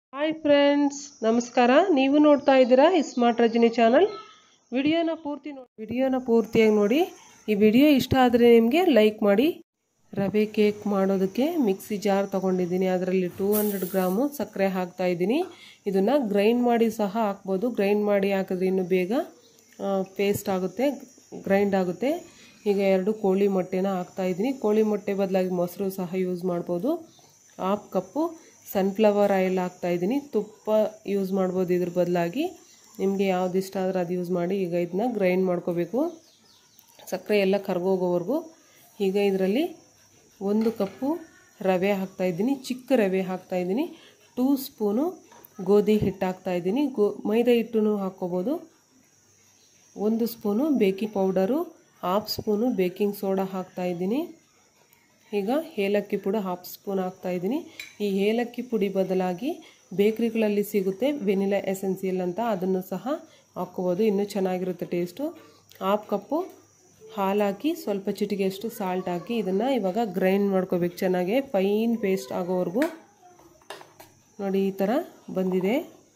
hi friends ನಮಸ್ಕಾರ ನೀವು ನೋಡ್ತಾ ಇದ್ದೀರಾ ಸ್ಮಾರ್ಟ್ ರಜನಿ ಚಾನಲ್ ವಿಡಿಯೋನ ಪೂರ್ತಿ ನೋಡಿ ವಿಡಿಯೋನ ಪೂರ್ತಿಯಾಗಿ ನೋಡಿ ಈ ವಿಡಿಯೋ ಇಷ್ಟ ಆದರೆ ನಿಮಗೆ ಲೈಕ್ ಮಾಡಿ ರವೆ ಕೇಕ್ ಮಾಡೋದಕ್ಕೆ ಮಿಕ್ಸಿ ಜಾರ್ ತೊಗೊಂಡಿದ್ದೀನಿ ಅದರಲ್ಲಿ ಟೂ ಹಂಡ್ರೆಡ್ ಗ್ರಾಮು ಸಕ್ಕರೆ ಹಾಕ್ತಾ ಇದ್ದೀನಿ ಇದನ್ನು ಗ್ರೈಂಡ್ ಮಾಡಿ ಸಹ ಹಾಕ್ಬೋದು ಗ್ರೈಂಡ್ ಮಾಡಿ ಹಾಕಿದ್ರೆ ಇನ್ನೂ ಬೇಗ ಪೇಸ್ಟ್ ಆಗುತ್ತೆ ಗ್ರೈಂಡ್ ಆಗುತ್ತೆ ಈಗ ಎರಡು ಕೋಳಿ ಮೊಟ್ಟೆನ ಹಾಕ್ತಾ ಇದ್ದೀನಿ ಕೋಳಿ ಮೊಟ್ಟೆ ಬದಲಾಗಿ ಮೊಸರು ಸಹ ಯೂಸ್ ಮಾಡ್ಬೋದು ಹಾಫ್ ಕಪ್ಪು ಸನ್ಫ್ಲವರ್ ಆಯಿಲ್ ಹಾಕ್ತಾ ಇದ್ದೀನಿ ತುಪ್ಪ ಯೂಸ್ ಮಾಡ್ಬೋದು ಇದ್ರ ಬದಲಾಗಿ ನಿಮಗೆ ಯಾವ್ದು ಇಷ್ಟ ಆದ್ರೆ ಅದು ಯೂಸ್ ಮಾಡಿ ಈಗ ಇದನ್ನ ಗ್ರೈಂಡ್ ಮಾಡ್ಕೋಬೇಕು ಸಕ್ಕರೆ ಎಲ್ಲ ಕರ್ಗೋಗೋವರೆಗೂ ಈಗ ಇದರಲ್ಲಿ ಒಂದು ಕಪ್ಪು ರವೆ ಹಾಕ್ತಾಯಿದ್ದೀನಿ ಚಿಕ್ಕ ರವೆ ಹಾಕ್ತಾಯಿದ್ದೀನಿ ಟೂ ಸ್ಪೂನು ಗೋಧಿ ಹಿಟ್ಟು ಹಾಕ್ತಾಯಿದ್ದೀನಿ ಗೋ ಮೈದಾ ಹಿಟ್ಟನ್ನು ಹಾಕ್ಕೋಬೋದು ಒಂದು spoon baking powder half spoon baking soda ಹಾಕ್ತಾಯಿದ್ದೀನಿ ಈಗ ಏಲಕ್ಕಿ ಪುಡಿ ಹಾಫ್ ಸ್ಪೂನ್ ಹಾಕ್ತಾಯಿದ್ದೀನಿ ಈ ಏಲಕ್ಕಿ ಪುಡಿ ಬದಲಾಗಿ ಬೇಕ್ರಿಗಳಲ್ಲಿ ಸಿಗುತ್ತೆ ವೆನಿಲಾ ಎಸೆನ್ಸಿಯಲ್ ಅಂತ ಅದನ್ನು ಸಹ ಹಾಕ್ಕೋಬೋದು ಇನ್ನೂ ಚೆನ್ನಾಗಿರುತ್ತೆ ಟೇಸ್ಟು ಹಾಫ್ ಕಪ್ಪು ಹಾಲು ಹಾಕಿ ಸ್ವಲ್ಪ ಚಿಟಿಗೆಯಷ್ಟು ಸಾಲ್ಟ್ ಹಾಕಿ ಇದನ್ನು ಇವಾಗ ಗ್ರೈಂಡ್ ಮಾಡ್ಕೋಬೇಕು ಚೆನ್ನಾಗೆ ಫೈನ್ ಪೇಸ್ಟ್ ಆಗೋವರೆಗೂ ನೋಡಿ ಈ ಥರ ಬಂದಿದೆ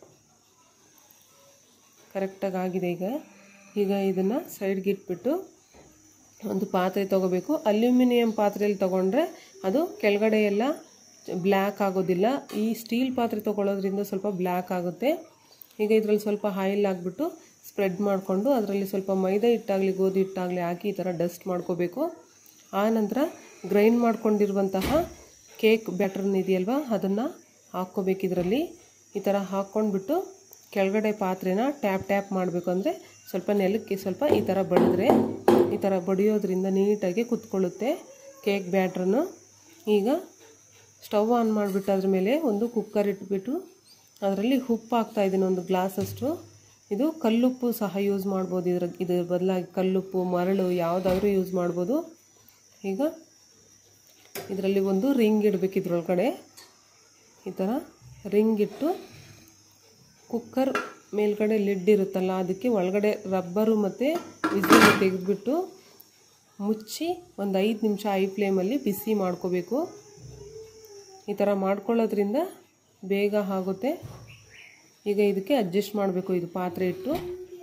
ಕರೆಕ್ಟಾಗಿ ಆಗಿದೆ ಈಗ ಈಗ ಇದನ್ನು ಸೈಡ್ಗೆ ಇಟ್ಬಿಟ್ಟು ಒಂದು ಪಾತ್ರೆ ತೊಗೋಬೇಕು ಅಲ್ಯೂಮಿನಿಯಂ ಪಾತ್ರೆಯಲ್ಲಿ ತೊಗೊಂಡ್ರೆ ಅದು ಕೆಳಗಡೆ ಎಲ್ಲ ಬ್ಲ್ಯಾಕ್ ಆಗೋದಿಲ್ಲ ಈ ಸ್ಟೀಲ್ ಪಾತ್ರೆ ತೊಗೊಳ್ಳೋದ್ರಿಂದ ಸ್ವಲ್ಪ ಬ್ಲ್ಯಾಕ್ ಆಗುತ್ತೆ ಈಗ ಇದರಲ್ಲಿ ಸ್ವಲ್ಪ ಆಯಿಲ್ ಹಾಕ್ಬಿಟ್ಟು ಸ್ಪ್ರೆಡ್ ಮಾಡಿಕೊಂಡು ಅದರಲ್ಲಿ ಸ್ವಲ್ಪ ಮೈದಾ ಹಿಟ್ಟಾಗಲಿ ಗೋಧಿ ಹಿಟ್ಟಾಗಲಿ ಹಾಕಿ ಈ ಥರ ಡಸ್ಟ್ ಮಾಡ್ಕೋಬೇಕು ಆನಂತರ ಗ್ರೈಂಡ್ ಮಾಡ್ಕೊಂಡಿರುವಂತಹ ಕೇಕ್ ಬ್ಯಾಟ್ರನ್ ಇದೆಯಲ್ವ ಅದನ್ನು ಹಾಕ್ಕೋಬೇಕು ಇದರಲ್ಲಿ ಈ ಥರ ಹಾಕ್ಕೊಂಡ್ಬಿಟ್ಟು ಕೆಳಗಡೆ ಪಾತ್ರೆನ ಟ್ಯಾಪ್ ಟ್ಯಾಪ್ ಮಾಡಬೇಕು ಅಂದರೆ ಸ್ವಲ್ಪ ನೆಲಕ್ಕೆ ಸ್ವಲ್ಪ ಈ ಥರ ಬಡಿದ್ರೆ ಈ ಥರ ಬಡಿಯೋದ್ರಿಂದ ನೀಟಾಗಿ ಕುತ್ಕೊಳ್ಳುತ್ತೆ ಕೇಕ್ ಬ್ಯಾಟ್ರನ್ನು ಈಗ ಸ್ಟವ್ ಆನ್ ಮಾಡಿಬಿಟ್ಟು ಅದ್ರ ಮೇಲೆ ಒಂದು ಕುಕ್ಕರ್ ಇಟ್ಬಿಟ್ಟು ಅದರಲ್ಲಿ ಉಪ್ಪು ಹಾಕ್ತಾಯಿದ್ದೀನಿ ಒಂದು ಗ್ಲಾಸಷ್ಟು ಇದು ಕಲ್ಲುಪ್ಪು ಸಹ ಯೂಸ್ ಮಾಡ್ಬೋದು ಇದ್ರ ಇದ್ರ ಬದಲಾಗಿ ಕಲ್ಲುಪ್ಪು ಮರಳು ಯಾವುದಾದ್ರೂ ಯೂಸ್ ಮಾಡ್ಬೋದು ಈಗ ಇದರಲ್ಲಿ ಒಂದು ರಿಂಗ್ ಇಡಬೇಕು ಇದ್ರೊಳಗಡೆ ಈ ಥರ ರಿಂಗ್ ಇಟ್ಟು ಕುಕ್ಕರ್ ಮೇಲ್ಗಡೆ ಲಿಡ್ ಇರುತ್ತಲ್ಲ ಅದಕ್ಕೆ ಒಳಗಡೆ ರಬ್ಬರು ಮತ್ತು ವಿಸಿಲ್ ತೆಗೆದುಬಿಟ್ಟು ಮುಚ್ಚಿ ಒಂದು ಐದು ನಿಮಿಷ ಐ ಫ್ಲೇಮಲ್ಲಿ ಬಿಸಿ ಮಾಡ್ಕೋಬೇಕು ಈ ಥರ ಮಾಡ್ಕೊಳ್ಳೋದ್ರಿಂದ ಬೇಗ ಆಗುತ್ತೆ ಈಗ ಇದಕ್ಕೆ ಅಡ್ಜಸ್ಟ್ ಮಾಡಬೇಕು ಇದು ಪಾತ್ರೆ ಇಟ್ಟು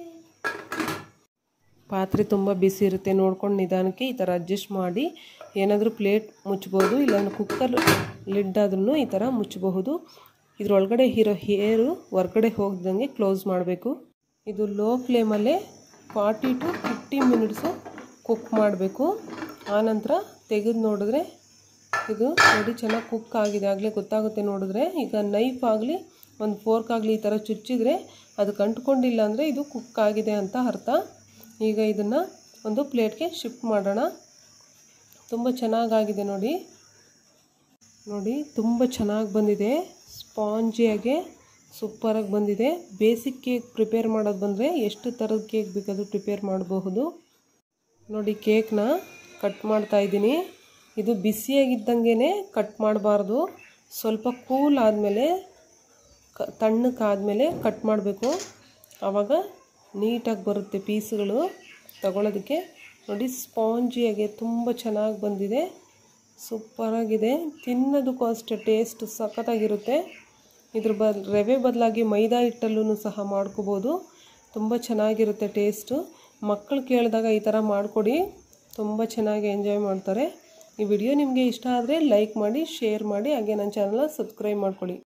ಪಾತ್ರೆ ತುಂಬ ಬಿಸಿ ಇರುತ್ತೆ ನೋಡ್ಕೊಂಡು ನಿಧಾನಕ್ಕೆ ಈ ಥರ ಅಡ್ಜಸ್ಟ್ ಮಾಡಿ ಏನಾದರೂ ಪ್ಲೇಟ್ ಮುಚ್ಬೋದು ಇಲ್ಲಾಂದ್ರೆ ಕುಕ್ಕರ್ ಲಿಡ್ ಆದ್ರೂ ಈ ಥರ ಮುಚ್ಚಬಹುದು ಇದ್ರೊಳಗಡೆ ಇರೋ ಏರು ಹೊರ್ಗಡೆ ಹೋಗ್ದಂಗೆ ಕ್ಲೋಸ್ ಮಾಡಬೇಕು ಇದು ಲೋ ಫ್ಲೇಮಲ್ಲೇ forty to fifty minutes cook ಮಾಡಬೇಕು ಆನಂತರ ತೆಗೆದು ನೋಡಿದ್ರೆ ಇದು ನೋಡಿ ಚೆನ್ನಾಗಿ ಕುಕ್ ಆಗಿದೆ ಆಗಲೇ ಗೊತ್ತಾಗುತ್ತೆ ನೋಡಿದ್ರೆ ಈಗ ನೈಫ್ ಆಗಲಿ ಒಂದು ಫೋರ್ಕ್ ಆಗಲಿ ಈ ಥರ ಚುಚ್ಚಿದ್ರೆ ಅದು ಕಂಟ್ಕೊಂಡಿಲ್ಲ ಅಂದರೆ ಇದು ಕುಕ್ ಆಗಿದೆ ಅಂತ ಅರ್ಥ ಈಗ ಇದನ್ನು ಒಂದು ಪ್ಲೇಟ್ಗೆ ಶಿಫ್ಟ್ ಮಾಡೋಣ ತುಂಬ ಚೆನ್ನಾಗಾಗಿದೆ ನೋಡಿ ನೋಡಿ ತುಂಬ ಚೆನ್ನಾಗಿ ಬಂದಿದೆ ಸ್ಪಾಂಜಿಯಾಗೆ ಸೂಪರಾಗಿ ಬಂದಿದೆ ಬೇಸಿಕ್ ಕೇಕ್ ಪ್ರಿಪೇರ್ ಮಾಡೋದು ಬಂದರೆ ಎಷ್ಟು ಥರದ ಕೇಕ್ ಬೇಕಾದರೂ ಪ್ರಿಪೇರ್ ಮಾಡಬಹುದು ನೋಡಿ ಕೇಕ್ನ ಕಟ್ ಮಾಡ್ತಾ ಇದ್ದೀನಿ ಇದು ಬಿಸಿಯಾಗಿದ್ದಂಗೆ ಕಟ್ ಮಾಡಬಾರ್ದು ಸ್ವಲ್ಪ ಕೂಲ್ ಆದಮೇಲೆ ಕ ತಣ್ಣಕ್ಕಾದಮೇಲೆ ಕಟ್ ಮಾಡಬೇಕು ಆವಾಗ ನೀಟಾಗಿ ಬರುತ್ತೆ ಪೀಸ್ಗಳು ತಗೊಳ್ಳೋದಕ್ಕೆ ನೋಡಿ ಸ್ಪಾಂಜಿಯಾಗೆ ತುಂಬ ಚೆನ್ನಾಗಿ ಬಂದಿದೆ ಸೂಪರಾಗಿದೆ ತಿನ್ನೋದಕ್ಕೂ ಅಷ್ಟೇ ಟೇಸ್ಟ್ ಸಖತ್ತಾಗಿರುತ್ತೆ ಇದ್ರ ಬದ್ ರವೆ ಬದಲಾಗಿ ಮೈದಾ ಹಿಟ್ಟಲ್ಲೂ ಸಹ ಮಾಡ್ಕೋಬೋದು ತುಂಬ ಚೆನ್ನಾಗಿರುತ್ತೆ ಟೇಸ್ಟು ಮಕ್ಕಳು ಕೇಳಿದಾಗ ಈ ಥರ ಮಾಡಿಕೊಡಿ ತುಂಬ ಚೆನ್ನಾಗಿ ಎಂಜಾಯ್ ಮಾಡ್ತಾರೆ ಈ ವಿಡಿಯೋ ನಿಮಗೆ ಇಷ್ಟ ಆದರೆ ಲೈಕ್ ಮಾಡಿ ಶೇರ್ ಮಾಡಿ ಹಾಗೆ ನನ್ನ ಚಾನಲ್ನ ಸಬ್ಸ್ಕ್ರೈಬ್ ಮಾಡ್ಕೊಳ್ಳಿ